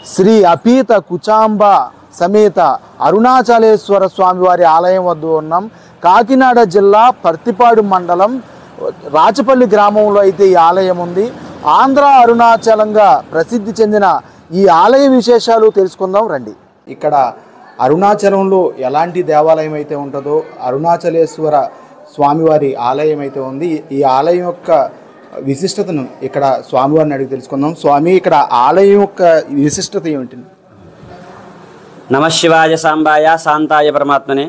శ్రీ అపీత కుచాంబ సమేత అరుణాచలేశ్వర స్వామివారి ఆలయం వద్ద ఉన్నాం కాకినాడ జిల్లా పర్తిపాడు మండలం రాచపల్లి గ్రామంలో అయితే ఈ ఆలయం ఉంది ఆంధ్ర అరుణాచలంగా ప్రసిద్ధి చెందిన ఈ ఆలయ విశేషాలు తెలుసుకుందాం రండి ఇక్కడ అరుణాచలంలో ఎలాంటి దేవాలయం అయితే ఉంటుందో అరుణాచలేశ్వర స్వామివారి ఆలయం అయితే ఉంది ఈ ఆలయం యొక్క విశిష్టతను ఇక్కడ స్వామివారిని అడిగి తెలుసుకుందాం స్వామి ఇక్కడ ఆలయం యొక్క విశిష్టత ఏమిటి నమశివాయ సాంబాయ శాంతాయ పరమాత్మనే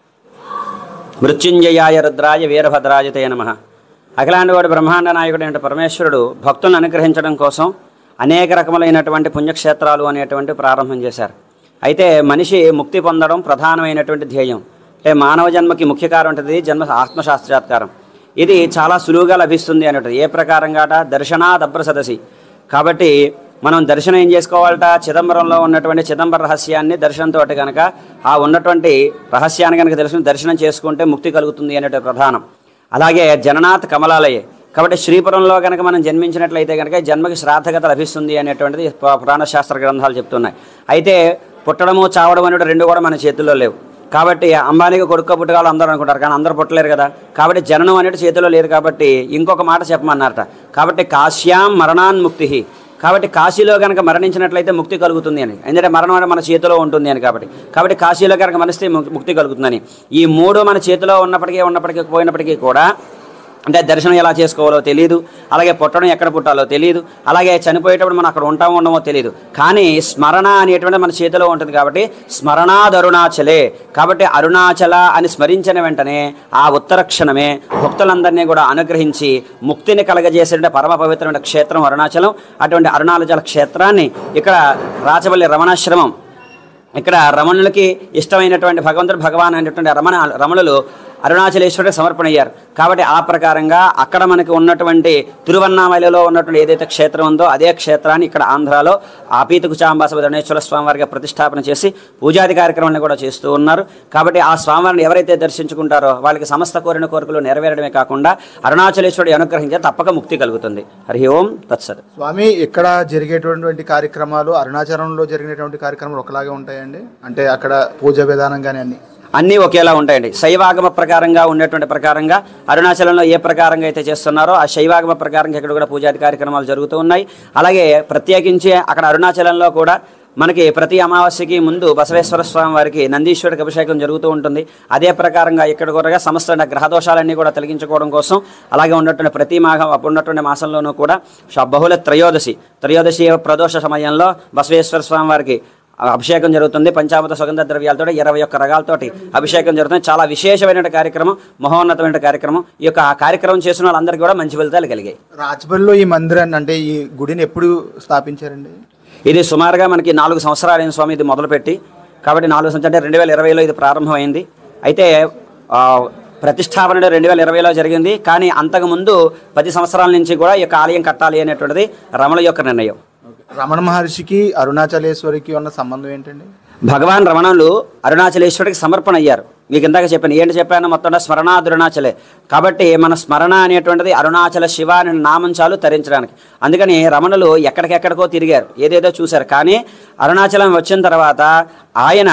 మృత్యుంజయాయ రుద్రాయ వీరభద్రాయ తే నమ అఖిలాండవాడి బ్రహ్మాండ నాయకుడు అంటే పరమేశ్వరుడు భక్తులను అనుగ్రహించడం కోసం అనేక రకములైనటువంటి పుణ్యక్షేత్రాలు అనేటువంటి ప్రారంభం చేశారు అయితే మనిషి ముక్తి పొందడం ప్రధానమైనటువంటి ధ్యేయం అంటే మానవ జన్మకి ముఖ్య కారణం ఉంటుంది జన్మ ఆత్మశాస్త్రాత్కారం ఇది చాలా సులువుగా లభిస్తుంది అనేటువంటి ఏ ప్రకారంగాట దర్శనాదభ్ర సదసి కాబట్టి మనం దర్శనం ఏం చేసుకోవాలట చిదంబరంలో ఉన్నటువంటి చిదంబర రహస్యాన్ని దర్శనంతో కనుక ఆ ఉన్నటువంటి రహస్యాన్ని కనుక తెలుసుకుని దర్శనం చేసుకుంటే ముక్తి కలుగుతుంది అనేటువంటి ప్రధానం అలాగే జననాథ్ కమలాలయే కాబట్టి శ్రీపురంలో కనుక మనం జన్మించినట్లయితే కనుక జన్మకి శ్రాద్ధగత లభిస్తుంది అనేటువంటిది పురా- పురాణ శాస్త్ర గ్రంథాలు చెప్తున్నాయి అయితే పుట్టడము చావడం అనేవి రెండు కూడా మన చేతుల్లో లేవు కాబట్టి అంబానీకి కొడుక్క పుట్టగాలు అందరూ అనుకుంటారు కానీ అందరూ పుట్టలేరు కదా కాబట్టి జననం అనేది చేతిలో లేదు కాబట్టి ఇంకొక మాట చెప్పమన్నారట కాబట్టి కాశ్యాం మరణాన్ముక్తి కాబట్టి కాశీలో కనుక మరణించినట్లయితే ముక్తి కలుగుతుంది అని ఎందుకంటే మరణం అనేది మన చేతిలో ఉంటుంది అని కాబట్టి కాబట్టి కాశీలో కనుక మనిస్తే ముక్- ముక్తి కలుగుతుందని ఈ మూడు మన చేతిలో ఉన్నప్పటికీ ఉన్నప్పటికీ పోయినప్పటికీ కూడా అంటే దర్శనం ఎలా చేసుకోవాలో తెలియదు అలాగే పుట్టడం ఎక్కడ పుట్టాలో తెలియదు అలాగే చనిపోయేటప్పుడు మనం అక్కడ ఉంటామో ఉండమో తెలియదు కానీ స్మరణ అనేటువంటి మన చేతిలో ఉంటుంది కాబట్టి స్మరణాదరుణాచలే కాబట్టి అరుణాచల అని స్మరించిన వెంటనే ఆ ఉత్తర క్షణమే భక్తులందరినీ కూడా అనుగ్రహించి ముక్తిని కలగజేసే పరమ పవిత్రమైన క్షేత్రం అరుణాచలం అటువంటి అరుణాచల క్షేత్రాన్ని ఇక్కడ రాచవల్లి రమణాశ్రమం ఇక్కడ రమణులకి ఇష్టమైనటువంటి భగవంతుడు భగవాన్ అనేటువంటి రమణ రమణులు అరుణాచలేశ్వరుడికి సమర్పణ అయ్యారు కాబట్టి ఆ ప్రకారంగా అక్కడ మనకి ఉన్నటువంటి తిరువన్నామలలో ఉన్నటువంటి ఏదైతే క్షేత్రం ఉందో అదే క్షేత్రాన్ని ఇక్కడ ఆంధ్రాలో ఆపీత కుచాంబాస ధరణేశ్వర స్వామి వారికి ప్రతిష్టాపన చేసి పూజాది కార్యక్రమాన్ని కూడా చేస్తూ ఉన్నారు కాబట్టి ఆ స్వామివారిని ఎవరైతే దర్శించుకుంటారో వాళ్ళకి సమస్త కోరిన కోరికలు నెరవేరడమే కాకుండా అరుణాచలేశ్వరుడి అనుగ్రహించే తప్పక ముక్తి కలుగుతుంది హరి ఓం తత్సత్ స్వామి ఇక్కడ జరిగేటటువంటి కార్యక్రమాలు అరుణాచలంలో జరిగినటువంటి కార్యక్రమాలు ఒకలాగే ఉంటాయండి అంటే అక్కడ పూజ విధానం కానీ అన్ని అన్నీ ఒకేలా ఉంటాయండి శైవాగమ ప్రకారంగా ఉన్నటువంటి ప్రకారంగా అరుణాచలంలో ఏ ప్రకారంగా అయితే చేస్తున్నారో ఆ శైవాగమ ప్రకారంగా ఇక్కడ కూడా పూజాది కార్యక్రమాలు జరుగుతూ ఉన్నాయి అలాగే ప్రత్యేకించి అక్కడ అరుణాచలంలో కూడా మనకి ప్రతి అమావాస్యకి ముందు బసవేశ్వర స్వామి వారికి నందీశ్వరుడికి అభిషేకం జరుగుతూ ఉంటుంది అదే ప్రకారంగా ఇక్కడ కూడా సమస్త గ్రహదోషాలన్నీ కూడా తొలగించుకోవడం కోసం అలాగే ఉన్నటువంటి ప్రతి మాఘం అప్పుడు ఉన్నటువంటి మాసంలోనూ కూడా ష- బహుళ త్రయోదశి త్రయోదశి ప్రదోష సమయంలో బసవేశ్వర స్వామి వారికి అభిషేకం జరుగుతుంది పంచామృత సుగంధ ద్రవ్యాలతో ఇరవై ఒక్క రకాలతోటి అభిషేకం జరుగుతుంది చాలా విశేషమైన కార్యక్రమం మహోన్నతమైన కార్యక్రమం ఈ యొక్క ఆ కార్యక్రమం చేసిన వాళ్ళందరికీ కూడా మంచి ఫలితాలు కలిగాయి రాజపల్లిలో ఈ మందిరాన్ని అంటే ఈ గుడిని ఎప్పుడు స్థాపించారండి ఇది సుమారుగా మనకి నాలుగు సంవత్సరాలైన స్వామి ఇది మొదలుపెట్టి కాబట్టి నాలుగు సంవత్సరాలు అంటే రెండు వేల ఇరవైలో ఇది ప్రారంభమైంది అయితే ఆ, ప్రతిష్టాపన రెండు వేల ఇరవైలో జరిగింది కానీ అంతకుముందు పది సంవత్సరాల నుంచి కూడా ఈ యొక్క ఆలయం కట్టాలి అనేటువంటిది రమణ యొక్క నిర్ణయం రమణ మహర్షికి అరుణాచలేశ్వరికి ఉన్న సంబంధం ఏంటండి భగవాన్ రమణులు అరుణాచలేశ్వరుడికి సమర్పణ అయ్యారు మీకు ఇందాక చెప్పాను ఏంటి చెప్పాను మొత్తం స్మరణాదురుణాచలే కాబట్టి మన స్మరణ అనేటువంటిది అరుణాచల శివ అనే నామం చాలు తరించడానికి అందుకని రమణులు ఎక్కడికెక్కడికో తిరిగారు ఏదేదో చూశారు కానీ అరుణాచలం వచ్చిన తర్వాత ఆయన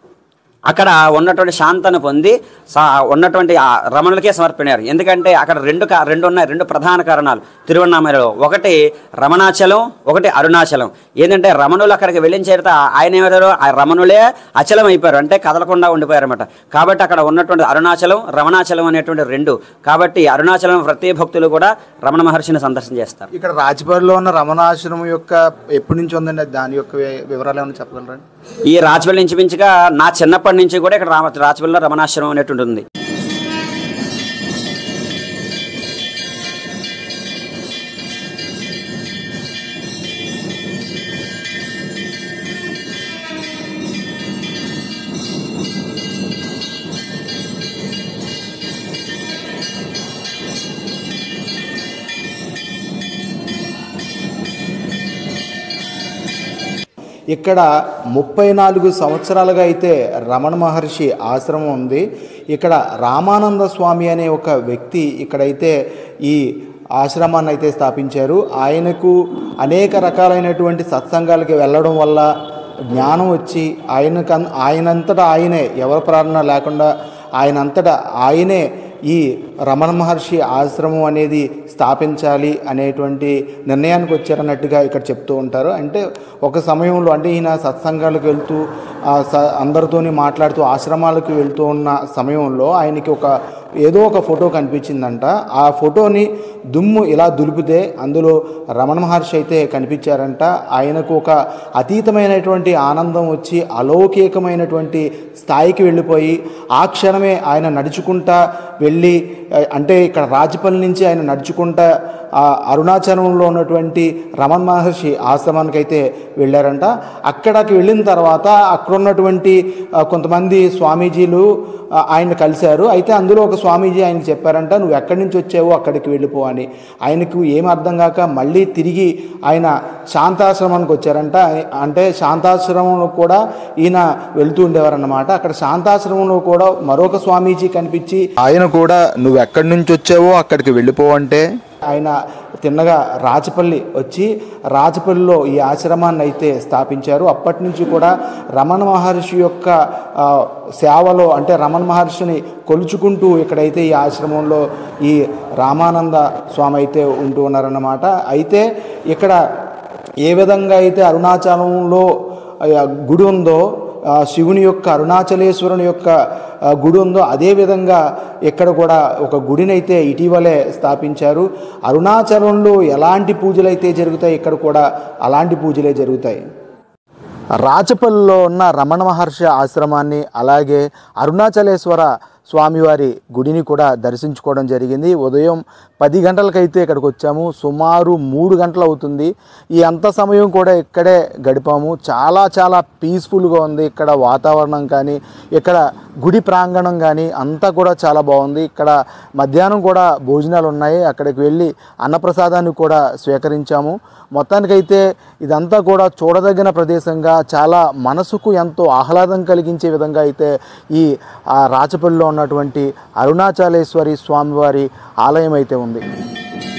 అక్కడ ఉన్నటువంటి శాంతను పొంది సా ఉన్నటువంటి ఆ రమణులకే సమర్పణారు ఎందుకంటే అక్కడ రెండు కా- రెండు ఉన్నాయి రెండు ప్రధాన కారణాలు తిరువన్నామలలో ఒకటి రమణాచలం ఒకటి అరుణాచలం ఏంటంటే రమణులు అక్కడికి వెళ్ళిన చేత ఆయన ఏమారు ఆ రమణులే అచలం అయిపోయారు అంటే కదలకుండా ఉండిపోయారు అనమాట కాబట్టి అక్కడ ఉన్నటువంటి అరుణాచలం రమణాచలం అనేటువంటి రెండు కాబట్టి అరుణాచలం ప్రతి భక్తులు కూడా రమణ మహర్షిని సందర్శన చేస్తారు ఇక్కడ రాజపల్లిలో ఉన్న రమణాశ్రమం యొక్క ఎప్పటి నుంచి ఉందండి దాని యొక్క వి- వివరాలు ఏమైనా చెప్పగలరా ఈ రాజపల్లి నుంచి మించుగా నా చిన్నప్పటి నుంచి కూడా ఇక్కడ రామ రాజపల్లిలో రమణాశ్రమం అనేటువంటి ఉంది ఇక్కడ ముప్పై నాలుగు సంవత్సరాలుగా అయితే రమణ మహర్షి ఆశ్రమం ఉంది ఇక్కడ రామానంద స్వామి అనే ఒక వ్యక్తి ఇక్కడైతే ఈ ఆశ్రమాన్ని అయితే స్థాపించారు ఆయనకు అనేక రకాలైనటువంటి సత్సంగాలకి వెళ్ళడం వల్ల జ్ఞానం వచ్చి ఆయనకు ఆయనంతటా ఆయనే ఎవరి ప్రార్థన లేకుండా ఆయనంతటా ఆయనే ఈ రమణ మహర్షి ఆశ్రమం అనేది స్థాపించాలి అనేటువంటి నిర్ణయానికి వచ్చారన్నట్టుగా ఇక్కడ చెప్తూ ఉంటారు అంటే ఒక సమయంలో అంటే ఈయన సత్సంగాలకు వెళ్తూ ఆ స అందరితోని మాట్లాడుతూ ఆశ్రమాలకు వెళ్తూ ఉన్న సమయంలో ఆయనకి ఒక ఏదో ఒక ఫోటో కనిపించిందంట ఆ ఫోటోని దుమ్ము ఇలా దులిపితే అందులో రమణ మహర్షి అయితే కనిపించారంట ఆయనకు ఒక అతీతమైనటువంటి ఆనందం వచ్చి అలౌకికమైనటువంటి స్థాయికి వెళ్ళిపోయి ఆ క్షణమే ఆయన నడుచుకుంటా వెళ్ళి ఆ, అంటే ఇక్కడ రాజపల్లి నుంచి ఆయన నడుచుకుంటా ఆ అరుణాచలంలో ఉన్నటువంటి రమణ మహర్షి ఆశ్రమానికి అయితే వెళ్ళారంట అక్కడికి వెళ్ళిన తర్వాత అక్కడ ఉన్నటువంటి ఆ, కొంతమంది స్వామీజీలు ఆ, ఆయన కలిశారు అయితే అందులో ఒక స్వామీజీ ఆయనకి చెప్పారంట నువ్వు ఎక్కడి నుంచి వచ్చావో అక్కడికి వెళ్ళిపో అని ఆయనకు ఏం అర్థం కాక మళ్ళీ తిరిగి ఆయన శాంతాశ్రమానికి వచ్చారంట అంటే శాంతాశ్రమంలో కూడా ఈయన వెళ్తూ ఉండేవారన్నమాట అక్కడ శాంతాశ్రమంలో కూడా మరొక స్వామీజీ కనిపించి ఆయన కూడా నువ్వు ఎక్కడి నుంచి వచ్చావో అక్కడికి వెళ్ళిపో అంటే ఆయన తిన్నగా రాచపల్లి వచ్చి రాచపల్లిలో ఈ ఆశ్రమాన్ని అయితే స్థాపించారు అప్పటి నుంచి కూడా రమణ మహర్షి యొక్క ఆ, సేవలో అంటే రమణ మహర్షిని కొలుచుకుంటూ ఇక్కడైతే ఈ ఆశ్రమంలో ఈ రామానంద స్వామి అయితే ఉంటూ ఉన్నారన్నమాట అయితే ఇక్కడ ఏ విధంగా అయితే అరుణాచలంలో ఆ, గుడి ఉందో ఆ, శివుని యొక్క అరుణాచలేశ్వరుని యొక్క ఆ, గుడి ఉందో అదే విధంగా ఇక్కడ కూడా ఒక గుడిని అయితే ఇటీవలే స్థాపించారు అరుణాచలంలో ఎలాంటి పూజలు అయితే జరుగుతాయి ఇక్కడ కూడా అలాంటి పూజలే జరుగుతాయి రాచపల్లిలో ఉన్న రమణ మహర్షి ఆశ్రమాన్ని అలాగే అరుణాచలేశ్వర స్వామివారి గుడిని కూడా దర్శించుకోవడం జరిగింది ఉదయం పది గంటలకైతే ఇక్కడికి వచ్చాము సుమారు మూడు గంటలు అవుతుంది ఈ అంత సమయం కూడా ఇక్కడే గడిపాము చాలా చాలా పీస్ఫుల్గా ఉంది ఇక్కడ వాతావరణం కానీ ఇక్కడ గుడి ప్రాంగణం కానీ అంతా కూడా చాలా బాగుంది ఇక్కడ మధ్యాహ్నం కూడా భోజనాలు ఉన్నాయి అక్కడికి వెళ్ళి అన్నప్రసాదాన్ని కూడా స్వీకరించాము మొత్తానికైతే ఇదంతా కూడా చూడదగిన ప్రదేశంగా చాలా మనసుకు ఎంతో ఆహ్లాదం కలిగించే విధంగా అయితే ఈ ఆ రాచపల్లిలో ఉన్నటువంటి అరుణాచలేశ్వరి స్వామివారి ఆలయం అయితే ఉంది